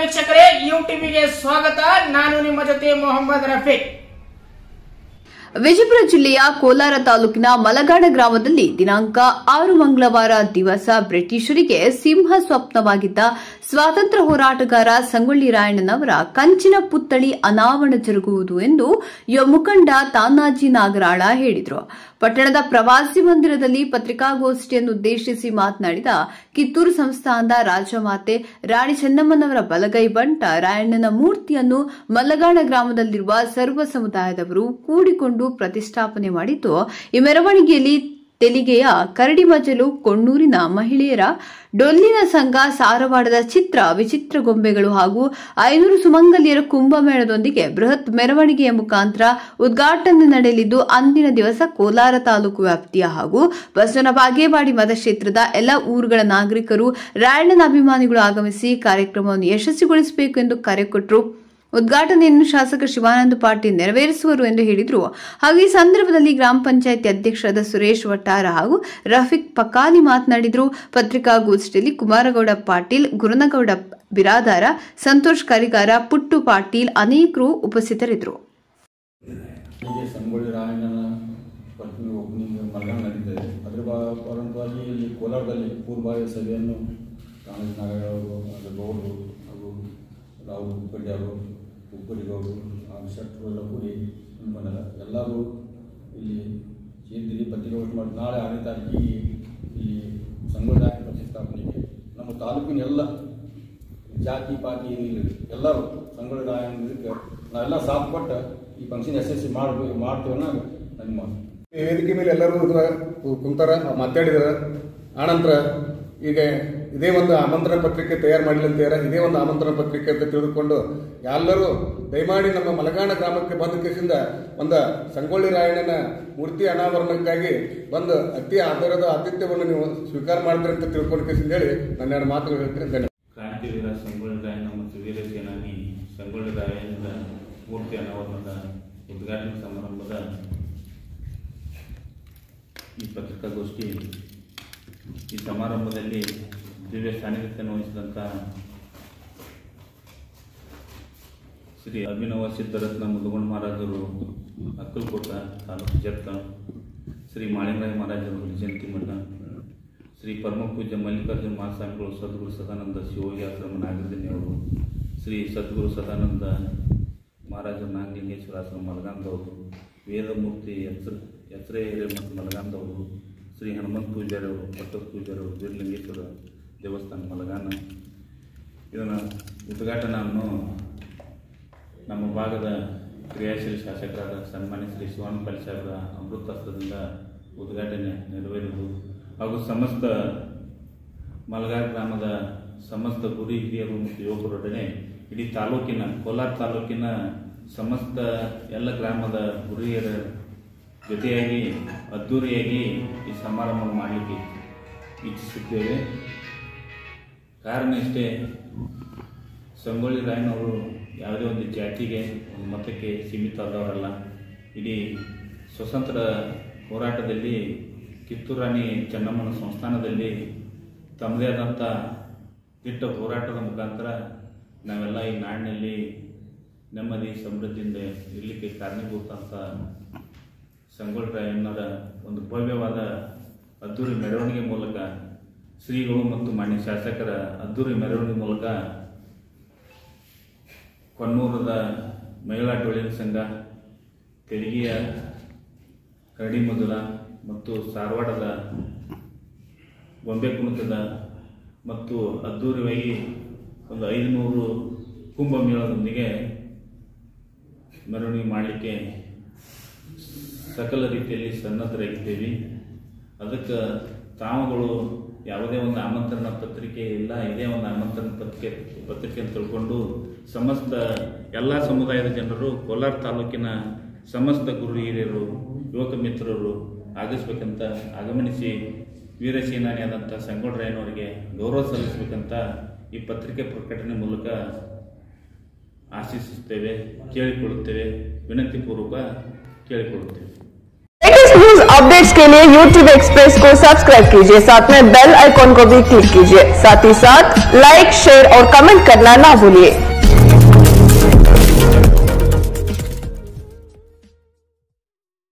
ವೀಕ್ಷಕರೇ ಯು ಟಿವಿಗೆ ಸ್ವಾಗತ ನಾನು ನಿಮ್ಮ ಜೊತೆ ಮೊಹಮ್ಮದ್ ರಫೀಕ್ ವಿಜಯಪುರ ಜಿಲ್ಲೆಯ ಕೋಲಾರ ತಾಲೂಕಿನ ಮಲಗಾಡ ಗ್ರಾಮದಲ್ಲಿ ದಿನಾಂಕ ಆರು ಮಂಗಳವಾರ ದಿವಸ ಬ್ರಿಟಿಷರಿಗೆ ಸಿಂಹ ಸ್ವಪ್ನವಾಗಿದ್ದ ಸ್ವಾತಂತ್ರ್ಯ ಹೋರಾಟಗಾರ ಸಂಗೊಳ್ಳಿ ರಾಯಣ್ಣನವರ ಕಂಚಿನ ಪುತ್ಥಳಿ ಅನಾವರಣ ಜರುಗುವುದು ಎಂದು ಯುವ ಮುಖಂಡ ತಾನಾಜಿ ನಾಗರಾಳ ಹೇಳಿದರು ಪಟ್ಟಣದ ಪ್ರವಾಸಿ ಮಂದಿರದಲ್ಲಿ ಪತ್ರಿಕಾಗೋಷ್ಠಿಯನ್ನು ಉದ್ದೇಶಿಸಿ ಮಾತನಾಡಿದ ಕಿತ್ತೂರು ಸಂಸ್ಥಾನದ ರಾಜಮಾತೆ ರಾಣಿ ಚೆನ್ನಮ್ಮನವರ ಬಲಗೈ ಬಂಟ ರಾಯಣ್ಣನ ಮೂರ್ತಿಯನ್ನು ಮಲ್ಲಗಾಣ ಗ್ರಾಮದಲ್ಲಿರುವ ಸರ್ವ ಸಮುದಾಯದವರು ಕೂಡಿಕೊಂಡು ಪ್ರತಿಷ್ಠಾಪನೆ ಮಾಡಿದ್ದು ಈ ಮೆರವಣಿಗೆಯಲ್ಲಿ ತೆಲಿಗೆಯ ಕರಡಿಮಜಲು ಕೊಣ್ಣೂರಿನ ಮಹಿಳೆಯರ ಡೊಳ್ಳಿನ ಸಂಘ ಸಾರವಾಡದ ಚಿತ್ರ ವಿಚಿತ್ರ ಗೊಂಬೆಗಳು ಹಾಗೂ ಐನೂರು ಸುಮಂಗಲಿಯರ ಕುಂಭಮೇಳದೊಂದಿಗೆ ಬೃಹತ್ ಮೆರವಣಿಗೆಯ ಮುಖಾಂತರ ಉದ್ಘಾಟನೆ ನಡೆಯಲಿದ್ದು ಅಂದಿನ ದಿವಸ ಕೋಲಾರ ತಾಲೂಕು ವ್ಯಾಪ್ತಿಯ ಹಾಗೂ ಬಸವನ ಬಾಗೇವಾಡಿ ಮತಕ್ಷೇತ್ರದ ಎಲ್ಲ ಊರುಗಳ ನಾಗರಿಕರು ರಾಯಣ್ಣನ ಅಭಿಮಾನಿಗಳು ಆಗಮಿಸಿ ಕಾರ್ಯಕ್ರಮವನ್ನು ಯಶಸ್ವಿಗೊಳಿಸಬೇಕು ಎಂದು ಕರೆ ಕೊಟ್ಟರು ಉದ್ಘಾಟನೆಯನ್ನು ಶಾಸಕ ಶಿವಾನಂದ ಪಾಟೀಲ್ ನೆರವೇರಿಸುವರು ಎಂದು ಹೇಳಿದರು ಹಾಗೂ ಈ ಸಂದರ್ಭದಲ್ಲಿ ಗ್ರಾಮ ಪಂಚಾಯಿತಿ ಅಧ್ಯಕ್ಷರಾದ ಸುರೇಶ್ ವಟ್ಟಾರ ಹಾಗೂ ರಫೀಕ್ ಪಕಾಲಿ ಮಾತನಾಡಿದರು ಪತ್ರಿಕಾಗೋಷ್ಠಿಯಲ್ಲಿ ಕುಮಾರಗೌಡ ಪಾಟೀಲ್ ಗುರುನಗೌಡ ಬಿರಾದಾರ ಸಂತೋಷ್ ಕರಿಗಾರ ಪುಟ್ಟು ಪಾಟೀಲ್ ಅನೇಕರು ಉಪಸ್ಥಿತರಿದ್ದರು ಹೀಗೆ ಸಂಗೊಳ್ಳಿ ರಾಯಣ್ಣನ ಪ್ರತಿಮೆ ಓಪನಿಂಗ್ ಮಲ್ಗಾಣ ನಡೀತದೆ ಅದರ ಬ- ಪರಂತವಾಗಿ ಇಲ್ಲಿ ಕೋಲಾರದಲ್ಲಿ ಪೂರ್ವಭಾವಿ ಸಭೆಯನ್ನು ಕಾಂಗ್ರೆಸ್ ನಾಗರಾಜವರು ಹಾಗೂ ಗೌಡರು ಹಾಗೂ ರಾಹುಲ್ ಉಪ್ಪಳ್ಳಿ ಅವರು ಉಪ್ಪಳ್ಳಿ ಗೌಡರು ಹಾಗೂ ಶೆಟ್ಟರು ಎಲ್ಲ ಕೂಡಿ ಬಂದಲ್ಲ ಎಲ್ಲರೂ ಇಲ್ಲಿ ಸೇರಿದ್ದೀರಿ ಪತ್ರಿಕಾಗೋಷ್ಠಿ ಮಾಡಿ ನಾಳೆ ಆರನೇ ತಾರೀಕಿಗೆ ಇಲ್ಲಿ ಸಂಗೊಳ್ಳಿ ರಾಯಣ್ಣ ಪ್ರತಿಷ್ಠಾಪನೆಗೆ ನಮ್ಮ ತಾಲೂಕಿನ ಎಲ್ಲ ಜಾತಿ ಪಾತಿ ಏನಿಲ್ಲ ಎಲ್ಲರೂ ಸಂಗೊಳ್ಳಿ ರಾಯಣ್ಣ ಇದಕ್ಕೆ ನಾವೆಲ್ಲ ಸಾಥ್ ಕೊಟ್ಟು ಈ ಫಂಕ್ಷನ್ ಯಶಸ್ವಿ ಮಾಡ್ಬೇಕು ಮಾಡ್ತೀವಿ ಅನ್ನೋದು ನನ್ನ ಮಾತು ಈ ವೇದಿಕೆ ಮೇಲೆ ಎಲ್ಲರೂ ಇದ್ರ ಕುಂತಾರ ಮಾತಾಡಿದಾರ ಆನಂತರ ಈಗ ಇದೇ ಒಂದು ಆಮಂತ್ರಣ ಪತ್ರಿಕೆ ತಯಾರು ಮಾಡಲಿ ಅಂತ ಹೇಳ್ಯಾರ. ಇದೇ ಒಂದು ಆಮಂತ್ರಣ ಪತ್ರಿಕೆ ಅಂತ ತಿಳಿದುಕೊಂಡು ಎಲ್ಲರೂ ದಯಮಾಡಿ ನಮ್ಮ ಮಲಗಾಣ ಗ್ರಾಮಕ್ಕೆ ಬಂದ ಕೇಸಿಂದ ಒಂದು ಸಂಗೊಳ್ಳಿ ರಾಯಣ್ಣನ ಮೂರ್ತಿ ಅನಾವರಣಕ್ಕಾಗಿ ಬಂದು ಅತಿ ಆಧಾರದ ಆತಿಥ್ಯವನ್ನು ನೀವು ಸ್ವೀಕಾರ ಮಾಡ್ತೀರಿ ಅಂತ ತಿಳ್ಕೊಂಡು ಕೇಸಿಂದ ಹೇಳಿ ನನ್ನ ಎರಡು ಮಾತುಗಳು ಹೇಳ್ತೀನಿ ಧನ್ಯವಾದ ಕ್ರಾಂತಿವೀರ ಸಂಗೊಳ್ಳಿ ರಾಯಣ್ಣ ಮತ್ತು ವೀರ ಸೇನಾನಿ ಸಂಗೊಳ್ಳಿ ರಾಯಣ್ಣನ ಮೂರ್ತಿ ಅನಾವರಣದ ಉದ್ಘಾಟನಾ ಸಮಾರಂಭದ ಈ ಪತ್ರಿಕಾಗೋಷ್ಠಿ ಈ ಸಮಾರಂಭದಲ್ಲಿ ದಿವ್ಯ ಸಾನ್ನಿಧ್ಯತೆಯನ್ನು ವಹಿಸಿದಂಥ ಶ್ರೀ ಅಭಿನವ ಸಿದ್ಧರತ್ನ ಮುದುಗೊಂಡ ಮಹಾರಾಜರು ಅಕ್ಕಲಕೋಟ ತಾಲೂಕು ಜತ್ತ ಶ್ರೀ ಮಾಳಿಂಗರಾಯ ಮಹಾರಾಜರು ಜಯಂತಿ ಮಠ ಶ್ರೀ ಪರಮ ಪೂಜ್ಯ ಮಲ್ಲಿಕಾರ್ಜುನ ಮಹಾಸ್ವಾಮಿಗಳು ಸದ್ಗುರು ಸದಾನಂದ ಶಿವೋಗಿ ಆಶ್ರಮ ನಾಗರದಿನಿ ಅವರು ಶ್ರೀ ಸದ್ಗುರು ಸದಾನಂದ ಮಹಾರಾಜ ನಾಗಲಿಂಗೇಶ್ವರ ಆಶ್ರಮ ಮಲಗಾಂದವರು ವೇದಮೂರ್ತಿ ಎಚ್ಚರ ಎಚ್ಚರೆ ಮತ್ತು ಮಲಗಾಂದವರು ಶ್ರೀ ಹನುಮಂತ ಪೂಜಾರವರು ಪಟ್ಟದ ಪೂಜಾರವರು ಬೀರಲಿಂಗೇಶ್ವರ ದೇವಸ್ಥಾನ ಮಲಗಾನ ಇದನ್ನು ಉದ್ಘಾಟನೆಯನ್ನು ನಮ್ಮ ಭಾಗದ ಕ್ರಿಯಾಶೀಲ ಶಾಸಕರಾದ ಸನ್ಮಾನ್ಯ ಶ್ರೀ ಶಿವಾನಂದ ಪಾಲ್ ಸಾಹೇಬರ ಅಮೃತಾಸ್ತ್ರದಿಂದ ಉದ್ಘಾಟನೆ ನೆರವೇರುವುದು ಹಾಗೂ ಸಮಸ್ತ ಮಲಗಾರ ಗ್ರಾಮದ ಸಮಸ್ತ ಗುರಿ ಹಿರಿಯರು ಮತ್ತು ಯುವಕರೊಡನೆ ಇಡೀ ತಾಲೂಕಿನ ಕೋಲಾರ ತಾಲೂಕಿನ ಸಮಸ್ತ ಎಲ್ಲ ಗ್ರಾಮದ ಗುರಿಯರ ಜೊತೆಯಾಗಿ ಅದ್ಧೂರಿಯಾಗಿ ಈ ಸಮಾರಂಭ ಮಾಡಲಿಕ್ಕೆ ಇಚ್ಛಿಸುತ್ತೇವೆ ಕಾರಣ ಇಷ್ಟೇ ಸಂಗೊಳ್ಳಿ ರಾಯನವರು ಯಾವುದೇ ಒಂದು ಜಾತಿಗೆ ಒಂದು ಮತಕ್ಕೆ ಸೀಮಿತ ಆದವರಲ್ಲ ಇಡೀ ಸ್ವತಂತ್ರ ಹೋರಾಟದಲ್ಲಿ ಕಿತ್ತೂರು ರಾಣಿ ಚೆನ್ನಮ್ಮನ ಸಂಸ್ಥಾನದಲ್ಲಿ ತಮ್ಮದೇ ಆದಂಥ ದಿಟ್ಟ ಹೋರಾಟದ ಮುಖಾಂತರ ನಾವೆಲ್ಲ ಈ ನಾಡಿನಲ್ಲಿ ನೆಮ್ಮದಿ ಸಮೃದ್ಧಿಯಿಂದ ಇರಲಿಕ್ಕೆ ಕಾರಣೀಭೂತ ಅಂತ ಸಂಗೊಳ್ಳಿ ರಾಯಣ್ಣರ ಒಂದು ಭವ್ಯವಾದ ಅದ್ದೂರಿ ಮೆರವಣಿಗೆ ಮೂಲಕ ಶ್ರೀಗಳು ಮತ್ತು ಮಾನ್ಯ ಶಾಸಕರ ಅದ್ದೂರಿ ಮೆರವಣಿಗೆ ಮೂಲಕ ಕೊನ್ನೂರದ ಮಹಿಳಾ ಡೊಳ್ಳಿನ ಸಂಘ ತೆರಿಗೆಯ ಕರಡಿ ಮಧುರ ಮತ್ತು ಸಾರವಾಡದ ಗೊಂಬೆ ಕುಣಿತದ ಮತ್ತು ಅದ್ದೂರಿಯಾಗಿ ಒಂದು ಐದುನೂರು ಕುಂಭಮೇಳದೊಂದಿಗೆ ಮೆರವಣಿಗೆ ಮಾಡಲಿಕ್ಕೆ ಸಕಲ ರೀತಿಯಲ್ಲಿ ಸನ್ನದ್ಧರಾಗಿದ್ದೇವೆ ಅದಕ್ಕೆ ತಾವುಗಳು ಯಾವುದೇ ಒಂದು ಆಮಂತ್ರಣ ಪತ್ರಿಕೆ ಇಲ್ಲ ಇದೇ ಒಂದು ಆಮಂತ್ರಣ ಪತ್ರಿಕೆ ಪತ್ರಿಕೆ ಅಂತ ತಿಳ್ಕೊಂಡು ಸಮಸ್ತ ಎಲ್ಲ ಸಮುದಾಯದ ಜನರು ಕೋಲಾರ ತಾಲೂಕಿನ ಸಮಸ್ತ ಗುರು ಹಿರಿಯರು ಯುವಕ ಮಿತ್ರರು ಆಗಮಿಸ್ಬೇಕಂತ ಆಗಮನಿಸಿ ವೀರ ಸೇನಾನಿಯಾದಂಥ ಸಂಗೊಳ್ರಾಯನವರಿಗೆ ಗೌರವ ಸಲ್ಲಿಸಬೇಕಂತ ಈ ಪತ್ರಿಕೆ ಪ್ರಕಟಣೆ ಮೂಲಕ ಆಶಿಸುತ್ತೇವೆ ಕೇಳಿಕೊಳ್ಳುತ್ತೇವೆ ವಿನಂತಿಪೂರ್ವಕ ಕೇಳಿಕೊಳ್ಳುತ್ತೇವೆ latest news updates अपडेट्स के लिए YouTube एक्सप्रेस को सब्सक्राइब कीजिए साथ में बेल आइकॉन को भी क्लिक कीजिए साथ ही साथ लाइक शेयर और कमेंट करना ना भूलिए